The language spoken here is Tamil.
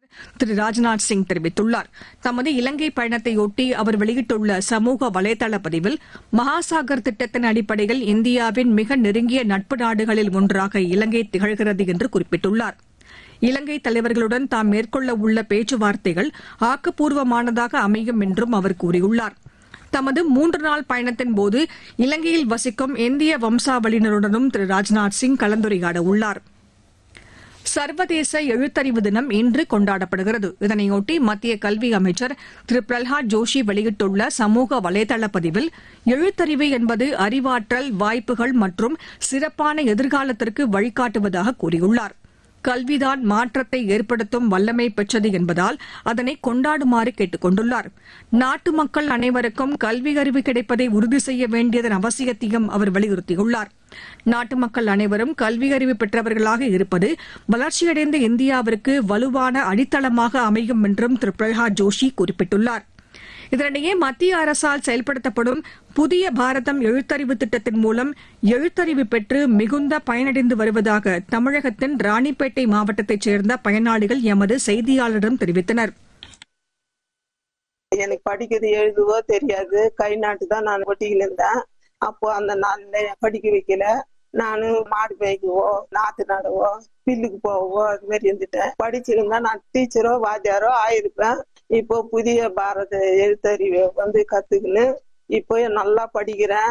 திரு ராஜ்நாத் சிங் தெரிவித்துள்ளார் தமது இலங்கை பயணத்தையொட்டி அவர் வெளியிட்டுள்ள சமூக வலைதள பதிவில் மகாசாகர் திட்டத்தின் அடிப்படையில் இந்தியாவின் மிக நெருங்கிய நட்பு நாடுகளில் ஒன்றாக இலங்கை திகழ்கிறது என்று குறிப்பிட்டுள்ளார் இலங்கை தலைவர்களுடன் தாம் மேற்கொள்ள உள்ள பேச்சுவார்த்தைகள் ஆக்கப்பூர்வமானதாக அமையும் என்றும் அவர் கூறியுள்ளார் தமது மூன்று நாள் பயணத்தின் போது இலங்கையில் வசிக்கும் இந்திய வம்சாவளியினருடனும் திரு ராஜ்நாத் சிங் கலந்துரையாட உள்ளார் சர்வதேச எழுத்தறிவு தினம் இன்று கொண்டாடப்படுகிறது இதனையொட்டி மத்திய கல்வி அமைச்சர் திரு பிரல்ஹாத் ஜோஷி வெளியிட்டுள்ள சமூக வலைதள பதிவில் எழுத்தறிவு என்பது அறிவாற்றல் வாய்ப்புகள் மற்றும் சிறப்பான எதிர்காலத்திற்கு வழிகாட்டுவதாக கூறியுள்ளார் கல்விதான் மாற்றத்தை ஏற்படுத்தும் வல்லமை பெற்றது என்பதால் அதனை கொண்டாடுமாறு கேட்டுக் கொண்டுள்ளார் நாட்டு மக்கள் அனைவருக்கும் கல்வி அறிவு கிடைப்பதை உறுதி செய்ய வேண்டியதன் அவசியத்தையும் அவர் வலியுறுத்தியுள்ளார் நாட்டு மக்கள் அனைவரும் கல்வி அறிவு பெற்றவர்களாக இருப்பது வளர்ச்சியடைந்த இந்தியாவிற்கு வலுவான அடித்தளமாக அமையும் என்றும் திரு பிரகலாத் ஜோஷி குறிப்பிட்டுள்ளார் இதனிடையே மத்திய அரசால் செயல்படுத்தப்படும் புதிய பாரதம் எழுத்தறிவு திட்டத்தின் மூலம் எழுத்தறிவு பெற்று மிகுந்த பயனடைந்து வருவதாக தமிழகத்தின் ராணிப்பேட்டை மாவட்டத்தைச் சேர்ந்த பயனாளிகள் எமது செய்தியாளரிடம் தெரிவித்தனர் எனக்கு படிக்கிறது எழுதுவோ தெரியாது கை நாட்டு தான் நான் ஒட்டிக்கிட்டு இருந்தேன் அப்போ அந்த நாள்ல படிக்க வைக்கல நானு மாடு மேய்க்கவோ நாத்து நடவோ பில்லுக்கு போவோ அது மாதிரி இருந்துட்டேன் படிச்சிருந்தா நான் டீச்சரோ வாத்தியாரோ ஆயிருப்பேன் இப்போ புதிய பாரத எழுத்தறிவை வந்து கத்துக்கின்னு இப்போ நல்லா படிக்கிறேன்